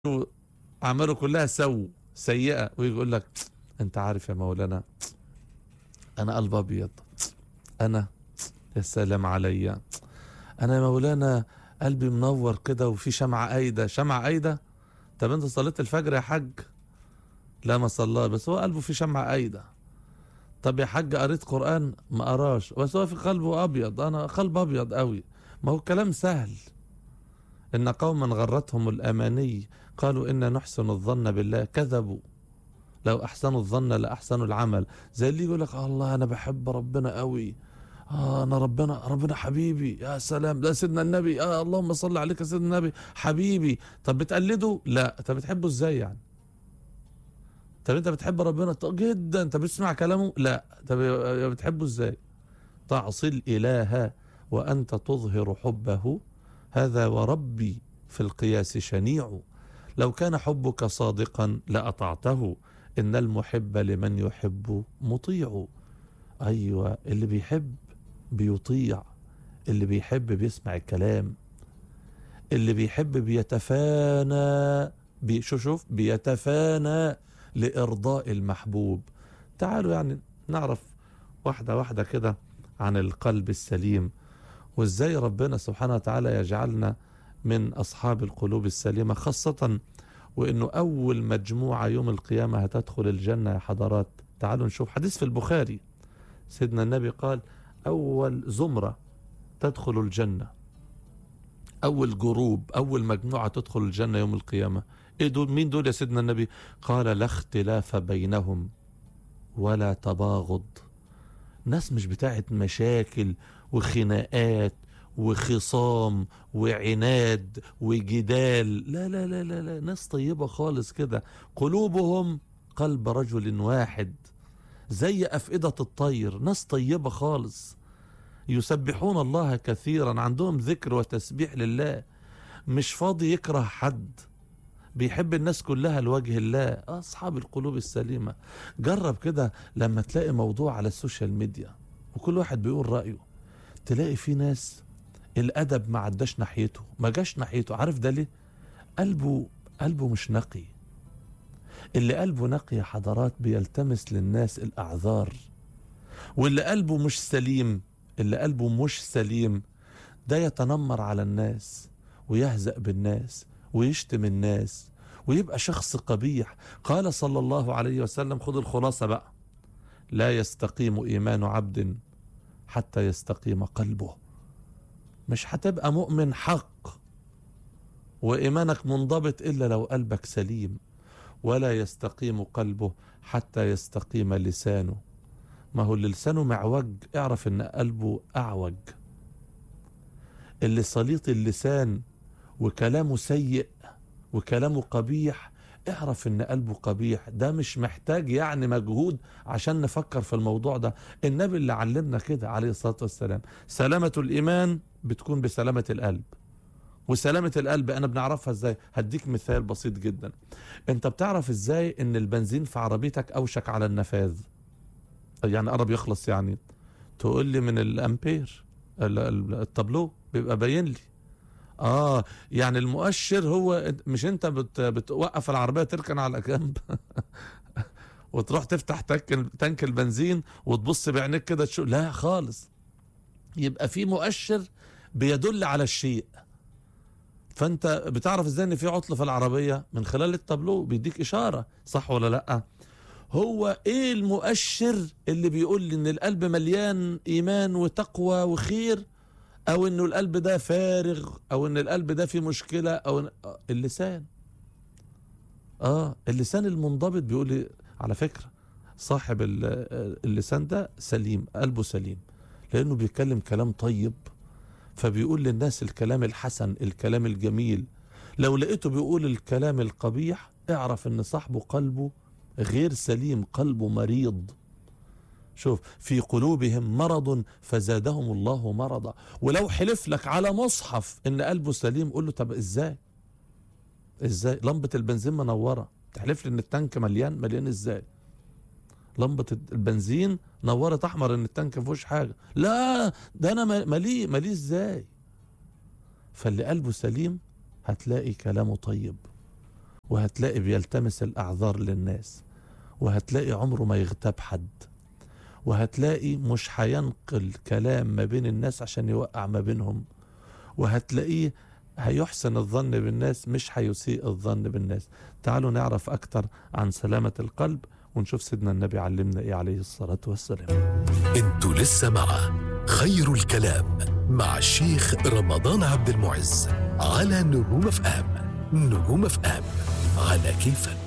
اعماله كلها سو سيئه ويجي يقول لك انت عارف يا مولانا انا قلب ابيض انا يا سلام عليا انا يا مولانا قلبي منور كده وفي شمعة قايدة شمعة قايدة طب انت صليت الفجر يا حاج لا ما صلاه بس هو قلبه في شمعة قايدة طب يا حاج قريت قرآن ما قراش بس هو في قلبه ابيض انا قلب ابيض قوي ما هو الكلام سهل ان قوما غرتهم الاماني قالوا انا نحسن الظن بالله كذبوا لو احسنوا الظن لاحسنوا العمل زي اللي يقول لك الله انا بحب ربنا قوي آه انا ربنا ربنا حبيبي يا سلام ده سيدنا النبي آه اللهم صل عليك يا سيدنا النبي حبيبي طب بتقلده لا طب بتحبه ازاي يعني طب انت بتحب ربنا طب جدا طب بتسمع كلامه لا طب بتحبه ازاي تعصي الاله وانت تظهر حبه هذا وربي في القياس شنيع لو كان حبك صادقا لأطعته إن المحب لمن يحب مطيع أيوة اللي بيحب بيطيع اللي بيحب بيسمع الكلام اللي بيحب بيتفانى بي شو شوف بيتفانى لإرضاء المحبوب تعالوا يعني نعرف واحدة واحدة كده عن القلب السليم وازاي ربنا سبحانه وتعالى يجعلنا من أصحاب القلوب السليمة خاصة وإنه أول مجموعة يوم القيامة هتدخل الجنة يا حضرات تعالوا نشوف حديث في البخاري سيدنا النبي قال أول زمرة تدخل الجنة أول جروب أول مجموعة تدخل الجنة يوم القيامة إيه دول مين دول يا سيدنا النبي قال لا اختلاف بينهم ولا تباغض ناس مش بتاعت مشاكل وخناقات وخصام وعناد وجدال لا لا لا لا, لا. ناس طيبة خالص كده قلوبهم قلب رجل واحد زي أفئدة الطير ناس طيبة خالص يسبحون الله كثيرا عندهم ذكر وتسبيح لله مش فاضي يكره حد بيحب الناس كلها لوجه الله أصحاب القلوب السليمة جرب كده لما تلاقي موضوع على السوشيال ميديا وكل واحد بيقول رأيه تلاقي في ناس الادب ما عداش ناحيته ما جاش ناحيته عارف ده ليه قلبه قلبه مش نقي اللي قلبه نقي يا حضرات بيلتمس للناس الاعذار واللي قلبه مش سليم اللي قلبه مش سليم ده يتنمر على الناس ويهزأ بالناس ويشتم الناس ويبقى شخص قبيح قال صلى الله عليه وسلم خذ الخلاصة بقى لا يستقيم إيمان عبد حتى يستقيم قلبه مش هتبقى مؤمن حق وإيمانك منضبط إلا لو قلبك سليم ولا يستقيم قلبه حتى يستقيم لسانه ما هو اللي لسانه معوج اعرف ان قلبه اعوج اللي سليط اللسان وكلامه سيء وكلامه قبيح اعرف ان قلبه قبيح ده مش محتاج يعني مجهود عشان نفكر في الموضوع ده النبي اللي علمنا كده عليه الصلاة والسلام سلامة الإيمان بتكون بسلامة القلب وسلامة القلب أنا بنعرفها إزاي هديك مثال بسيط جدا أنت بتعرف إزاي إن البنزين في عربيتك أوشك على النفاذ يعني قرب يخلص يعني تقول لي من الأمبير التابلو بيبقى باين لي اه يعني المؤشر هو مش انت بت بتوقف العربيه تركن على جنب وتروح تفتح تنك تانك البنزين وتبص بعينيك كده تشوف لا خالص يبقى في مؤشر بيدل على الشيء فانت بتعرف ازاي ان في عطل في العربيه من خلال التابلو بيديك اشاره صح ولا لا هو ايه المؤشر اللي بيقول لي ان القلب مليان ايمان وتقوى وخير او انه القلب ده فارغ او ان القلب ده فيه مشكلة او اللسان اه اللسان المنضبط بيقول لي على فكرة صاحب اللسان ده سليم قلبه سليم لانه بيتكلم كلام طيب فبيقول للناس الكلام الحسن الكلام الجميل لو لقيته بيقول الكلام القبيح اعرف ان صاحبه قلبه غير سليم قلبه مريض شوف في قلوبهم مرض فزادهم الله مرضا ولو حلف لك على مصحف ان قلبه سليم قول له طب ازاي ازاي لمبة البنزين منورة تحلف لي ان التانك مليان مليان ازاي لمبة البنزين نورت احمر ان التانك مفيهوش حاجة لا ده انا مليء مليء ازاي فاللي قلبه سليم هتلاقي كلامه طيب وهتلاقي بيلتمس الأعذار للناس وهتلاقي عمره ما يغتاب حد وهتلاقي مش هينقل كلام ما بين الناس عشان يوقع ما بينهم وهتلاقيه هيحسن الظن بالناس مش هيسيء الظن بالناس تعالوا نعرف أكتر عن سلامة القلب ونشوف سيدنا النبي علمنا إيه عليه الصلاة والسلام انتوا لسه مع خير الكلام مع الشيخ رمضان عبد المعز على نجوم اف ام نجوم اف ام على كيفك